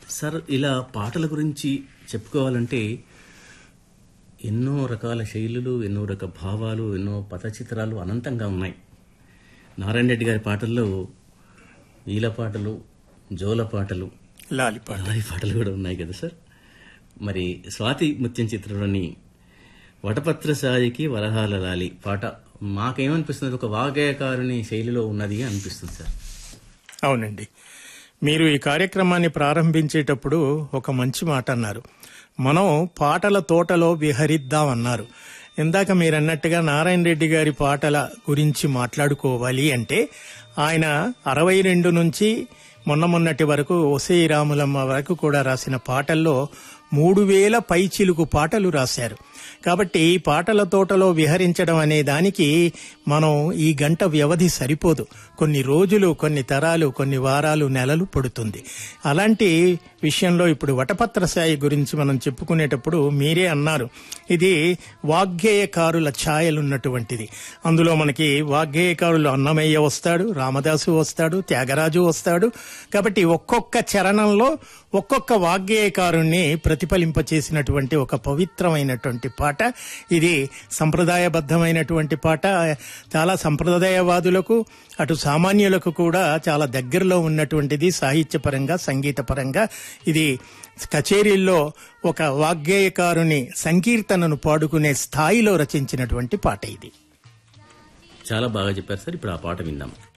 sir ఇలా పాటల గురించి చెప్పుకోవాలంటే ఎన్నో రకాల శైలులు ఎన్నో రకాల భావాలు ఎన్నో పదచిత్రాలు అనంతంగా ఉన్నాయి నారాయణ రెడ్డి గారి పాటల్లో ఈల పాటలు జోల పాటలు లాలిపాట అలాగే పాటలు కూడా ఉన్నాయి కదా సార్ మరి స్వాతి ముత్యం చిత్రంలోని వటపత్ర సాయికి వరహాల లాలి పాట మాకేమనిపిస్తుంది ఒక వాగ్గేయకారుని శైలిలో ఉన్నది అనిపిస్తుంది సార్ అవునండి మీరు ఈ కార్యక్రమాన్ని ప్రారంభించేటప్పుడు ఒక మంచి మాట అన్నారు మనం పాటల తోటలో విహరిద్దామన్నారు ఇందాక మీరు అన్నట్టుగా నారాయణ రెడ్డి గారి పాటల గురించి మాట్లాడుకోవాలి అంటే ఆయన అరవై రెండు నుంచి మొన్న మొన్నటి వరకు ఒసే రాములమ్మ వరకు కూడా రాసిన పాటల్లో మూడు వేల పైచిలుకు పాటలు రాశారు కాబట్టి పాటల తోటలో విహరించడం అనే దానికి మనం ఈ గంట వ్యవధి సరిపోదు కొన్ని రోజులు కొన్ని తరాలు కొన్ని వారాలు నెలలు పడుతుంది అలాంటి విషయంలో ఇప్పుడు వటపత్ర సాయి గురించి మనం చెప్పుకునేటప్పుడు మీరే అన్నారు ఇది వాగ్గేయకారుల ఛాయలున్నటువంటిది అందులో మనకి వాగ్గేయకారులు అన్నమయ్య వస్తాడు రామదాసు వస్తాడు త్యాగరాజు వస్తాడు కాబట్టి ఒక్కొక్క చరణంలో ఒక్కొక్క వాగ్గేయకారుణ్ణి ప్రతిఫలింపచేసినటువంటి ఒక పవిత్రమైనటువంటి పాట ఇది సంప్రదాయబద్ధమైనటువంటి పాట చాలా సంప్రదాయవాదులకు అటు సామాన్యులకు కూడా చాలా దగ్గరలో ఉన్నటువంటిది సాహిత్యపరంగా సంగీతపరంగా ఇది కచేరీల్లో ఒక వాగ్గేయకారుని సంకీర్తనను పాడుకునే స్థాయిలో రచించినటువంటి పాట ఇది చాలా బాగా చెప్పారు సార్ ఇప్పుడు ఆ పాట విందాం